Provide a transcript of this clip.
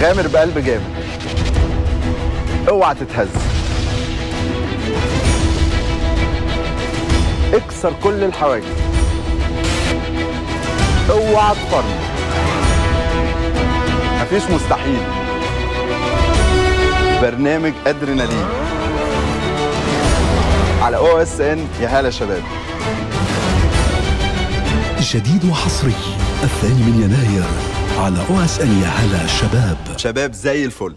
غامر بقلب جامد اوعى تتهز اكسر كل الحواجز اوعى تفرمل مفيش مستحيل برنامج ادرينالين على او اس ان يا هلا شباب جديد وحصري الثاني من يناير على او اس ان يا هلا شباب شباب زي الفل